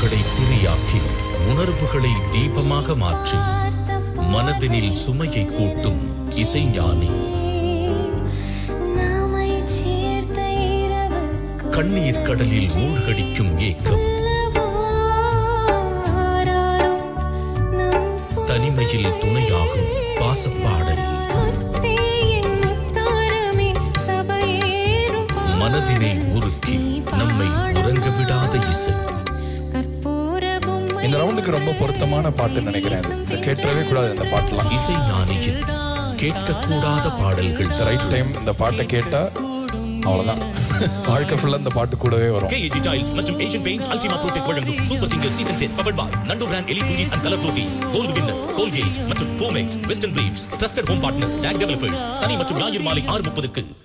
நினைவுகளை திரியாக்கி உணர்வுகளை தீபமாக மாற்றி மனதினில் சுமையை கூட்டும் இசைஞானி நம்மை சேர்த்த இரவுக்கு கண்ணீர் கடலில் மூழ்கடிக்கும் ஏக்கம் வாராரோ நம் தனிமையில் துணையாகும் பாசப்பாடல் முத்தே என் முத்தாரமே சபையேறும் மனதினை உருக்கி நம்மை உறங்க விடாத இசை கற்பூர பொம்மை இந்த ரவுண்டுக்கு ரொம்ப பொருத்தமான பாட்டுன்னு நினைக்கிறேன் இது. இதை கேட்டவே கூடாது இந்த பாட்டெல்லாம் இசை ஞானியின் கேட்கக்கூடாத பாடல்கள் ரைட் டைம் இந்த பாட்டை கேட்டா அவ்வளவுதான் வாழ்க்கை ஃபுல்லா இந்த பாட்டு கூடவே வரும் கேஏஜி டைல்ஸ் மற்றும் ஏஷியன் பெயிண்ட்ஸ் அல்டிமா ப்ரோடெக்ட் வழங்கும் super singer season ten power by Nandu brand எலி குங்கீஸ் அண்ட் கலர் தூத்தீஸ் கோல்டு வின்னர் கோல்கேட் மற்றும் பூமெக்ஸ் வெஸ்டர்ன் பிரீவ்ஸ் ட்ரஸ்டட் ஹோம் பார்ட்னர் டேக் டெவலப்பர்ஸ் சனி மற்றும் ஞாயிறு மாலை ஆறு முப்பதுக்கு